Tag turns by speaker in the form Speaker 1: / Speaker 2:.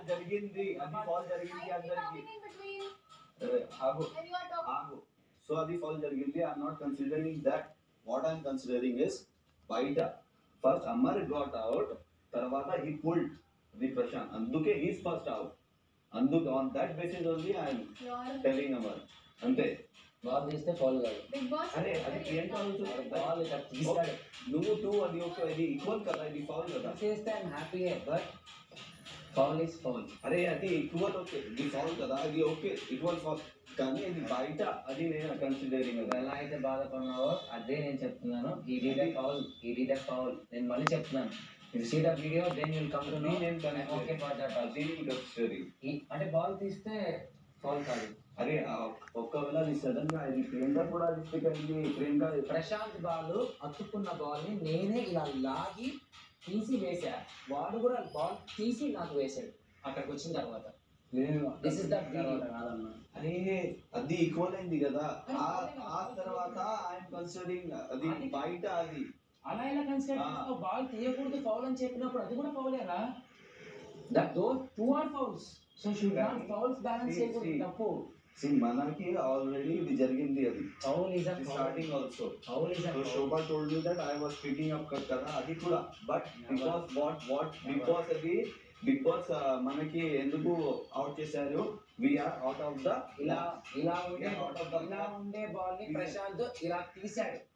Speaker 1: Fall జరిగింది అది foul జరిగింది
Speaker 2: I'm
Speaker 1: అందరికి
Speaker 2: talking in between
Speaker 1: అరే, ఆగు
Speaker 2: when you are talking.
Speaker 1: ఆగు సో అది ఫాల్ జరిగింది I'm not considering that what I'm considering is బయట ఫస్ట్ అమర్ గాట్ అవుట్ తర్వాత హీ పుల్డ్ ది ప్రశాంత్ అందుకే హీస్ ఫస్ట్ అవుట్ అందుకు on that basis only I'm
Speaker 2: You're
Speaker 1: telling Amar అంతే
Speaker 3: బాల్ తీస్తే foul కాదు
Speaker 2: Big Boss.
Speaker 1: అరే అది ప్రియాంక నుంచి
Speaker 3: బాల్ ఇక్కడ తీసాడు
Speaker 1: నువ్వు టూ అది ఒక ఇది ఈక్వల్ కదా ఇది ఫౌల్ కదా
Speaker 3: తీసేస్తే I'm happy but foul is foul
Speaker 1: అరే అది ఈక్వల్ ఓకే ఇది ఫౌల్ కదా అది ఓకే ఈక్వల్ ఫౌల్ కానీ ఇది బయట అది నేను కన్సిడరింగ్
Speaker 3: నువ్వు ఎలా అయితే బాధపడినావో అదే నేను చెప్తున్నాను indeed foul indeed foul నేను మళ్ళీ చెప్తున్నాను you see the video then will come to no
Speaker 1: నేను
Speaker 3: ఓకే ఫర్ దట్
Speaker 1: అది కన్సిడరింగ్
Speaker 3: అంటే బాల్ తీస్తే ఫౌల్ కాదు
Speaker 1: అరే ఆ ఒక్కవేళ అది సడన్ గా ఇది ప్రియాంక కూడా డిస్ట్రిక్ట్ అయింది ప్రియాంక
Speaker 3: ప్రశాంత్ బాల్ అతుక్కున్న బాల్ ని నేనే ఇలా లాగి తీసి వేసా వాడు కూడా బాల్ తీసి నాకు వేసాడు అక్కడికి వచ్చిన తర్వాత దిస్ ఇస్ ద
Speaker 1: అరే అది ఈక్వల్ అయింది కదా ఆ ఆ తర్వాత ఐఎమ్ కన్సిడరింగ్ అది బయట అది
Speaker 3: అలా ఎలా కన్సిడర్
Speaker 1: ఆ.
Speaker 3: బాల్ తీయకూడదు ఫౌల్ అని చెప్పినప్పుడు అది కూడా ఫౌలేరా that though two are fouls so should not fouls balance
Speaker 1: See,
Speaker 3: చేయకూడదు
Speaker 1: see.
Speaker 3: తప్పు
Speaker 1: See, మనకి ఆల్రెడీ ఇది జరిగింది అది
Speaker 3: foul is a
Speaker 1: starting also
Speaker 3: foul is a
Speaker 1: So Shobha told me that I was picking up కదా అది కూడా but because what what Big Boss అది బిగ్ బాస్ మనకి ఎందుకు అవుట్ చేశారు వీఆర్ అవుట్ ఆఫ్ ద
Speaker 3: ఇలా ఇలా ఉండే
Speaker 1: Yeah, out of the-
Speaker 3: ఇలా ఉండే బాల్ ని ప్రశాంత్ ఇలా తీసాడు